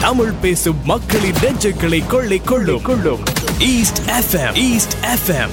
தமிழ் பேசும் மக்களின் நெஞ்சுகளை கொள்ளை கொள்ளும் கொள்ளும் ஈஸ்ட் எஃப்எம் ஈஸ்ட் எஃப்எம்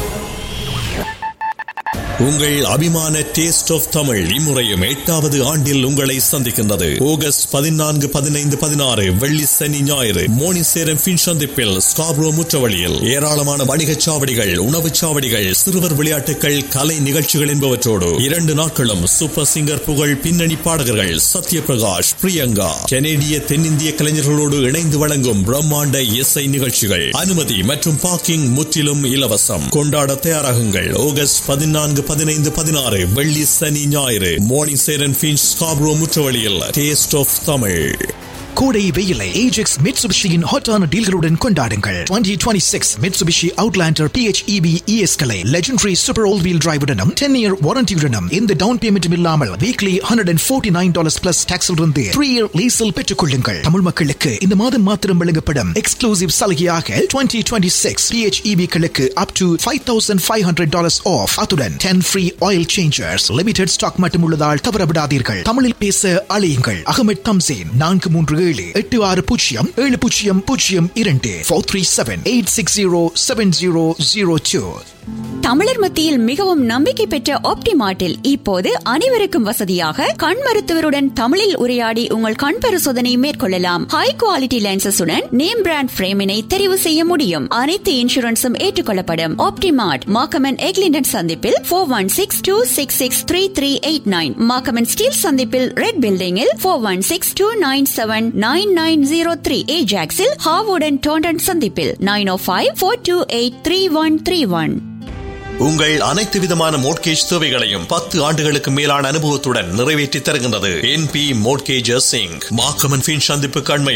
உங்கள் அபிமான டேஸ்ட் ஆஃப் தமிழ் இம்முறையும் எட்டாவது ஆண்டில் உங்களை சந்திக்கின்றது ஆகஸ்ட் பதினான்கு பதினைந்து பதினாறு வெள்ளி சனி ஞாயிறு மோனிசேரம் பின் சந்திப்பில் ஸ்காப்ரோ முற்றவழியில் ஏராளமான வணிகச் சாவடிகள் உணவுச் சாவடிகள் சிறுவர் விளையாட்டுகள் கலை நிகழ்ச்சிகள் என்பவற்றோடு இரண்டு நாட்களும் சூப்பர் சிங்கர் புகழ் பின்னணி பாடகர்கள் சத்யபிரகாஷ் பிரியங்கா கெனேடிய தென்னிந்திய கலைஞர்களோடு இணைந்து வழங்கும் பிரம்மாண்ட இசை நிகழ்ச்சிகள் அனுமதி மற்றும் பார்க்கிங் முற்றிலும் இலவசம் கொண்டாட தயாராகுங்கள் ஆகஸ்ட் பதினான்கு பதினைந்து பதினாறு வெள்ளி சனி ஞாயிறு மார்னிங் சேரன் பின்ச் ஸ்காப்ரோ முற்றவழியில் டேஸ்ட் ஆஃப் தமிழ் கோடை வெயிலை ஏஜெக்ஸ் மிட்சுபிஷியின் ஹாட்டான டீல்களுடன் கொண்டாடுங்கள் 2026 மிட்சுபிஷி அவுட்லாண்டர் PHEV ES களை லெஜெண்டரி சூப்பர் ஆல் வீல் டிரைவுடனும் 10 இயர் வாரண்டியுடனும் எந்த டவுன் பேமெண்ட்டும் இல்லாமல் வீக்லி 149 டாலர்ஸ் பிளஸ் டாக்ஸ் இருந்து 3 இயர் லீஸில் பெற்றுக் கொள்ளுங்கள் தமிழ் மக்களுக்கு இந்த மாதம் மாத்திரம் வழங்கப்படும் எக்ஸ்க்ளூசிவ் சலுகையாக 2026 PHEV களுக்கு அப் டு 5500 டாலர்ஸ் ஆஃப் அத்துடன் 10 free oil changes limited stock மட்டும் உள்ளதால் தவறவிடாதீர்கள் தமிழில் பேச அழையுங்கள் அகமது தம்சேன் நான்கு மூன்று ஏழு எட்டு ஆறு பூஜ்ஜியம் ஏழு பூஜ்ஜியம் பூஜ்ஜியம் இரண்டு four three seven eight six zero seven zero zero two தமிழர் மத்தியில் மிகவும் நம்பிக்கை பெற்ற ஆப்டிமார்ட்டில் இப்போது அனைவருக்கும் வசதியாக கண் மருத்துவருடன் தமிழில் உரையாடி உங்கள் கண் பரிசோதனை மேற்கொள்ளலாம் ஹை குவாலிட்டி லென்சஸுடன் நேம் பிராண்ட் பிரேமினை தெரிவு செய்ய முடியும் அனைத்து இன்சூரன்ஸும் ஏற்றுக்கொள்ளப்படும் ஆப்டிமார்ட் மாக்கமன் எக்லிண்டன் சந்திப்பில் four one six two six six three three eight nine Markham Steeles சந்திப்பில் ரெட் பில்டிங்கில் four one six two nine seven nine nine zero three ஏஜாக்ஸில் ஹாவுடன் டோண்டன் சந்திப்பில் nine O five four two eight three one three one உங்கள் அனைத்து விதமான mortgage தேவைகளையும் பத்து ஆண்டுகளுக்கு மேலான அனுபவத்துடன் நிறைவேற்றி தருகின்றது என்பி மோட்கேஜர் சிங் மாக்கமன் பின் சந்திப்பு கண்மை